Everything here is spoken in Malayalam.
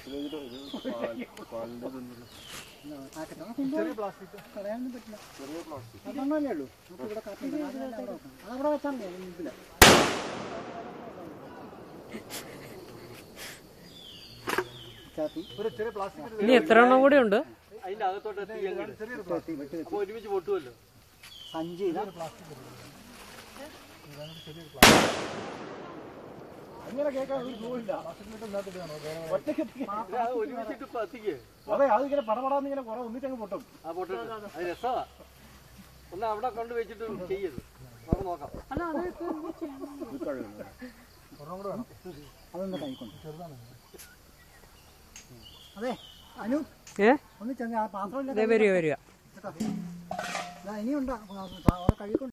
ചെറിയ പ്ലാസ്റ്റിക് കളയാനൊന്നും പറ്റില്ല അതൊന്നല്ലേ ഉള്ളൂ നമുക്ക് ഇവിടെ കാറ്റുണ്ട് അതവിടെ വെക്കണം അതവിടെ വെച്ചാൽ മതി അതിന് മുമ്പില് ചാത്തി ഒരു ചെറിയ പ്ലാസ്റ്റിക് ഇനി എത്ര എണ്ണം കൂടെ ഉണ്ട് അതിന്റെ അകത്തോട്ട് എത്തി അങ്ങ് ഇട്. ചെറിയൊരു ചാത്തി വെട്ടി വെച്ച് അപ്പൊ ഒരുമിച്ച് പൊട്ടുമല്ലോ സഞ്ചി ഇതാ അങ്ങനെ കേൾക്കാൻ ഒരു ക്ലൂ ഇല്ല ഒറ്റയ്ക്ക് ഇത് അത് ഒരുമിച്ചിട്ട് ഇപ്പൊ എത്തിക്കേ അതെ അത് ഇങ്ങനെ പടപടാന്ന് ഇങ്ങനെ കുറെ ഒന്നിച്ചങ്ങ് പൊട്ടും ആ പൊട്ടിട്ട് അത് രസമാ ഒന്ന് അവിടെ കൊണ്ട് വെച്ചിട്ട് ചെയ്യരുത് നമുക്ക് നോക്കാം അതൊന്ന് കൈക്കൊണ്ട് അതെ അനു ഏ ഒന്ന് ചെന്ന് ആ പാത്രമില്ല ദേ വരിക വരിക കേട്ടോ ഇതാ ഇനിയുണ്ട് അവിടെ കഴുകിക്കൊണ്ട്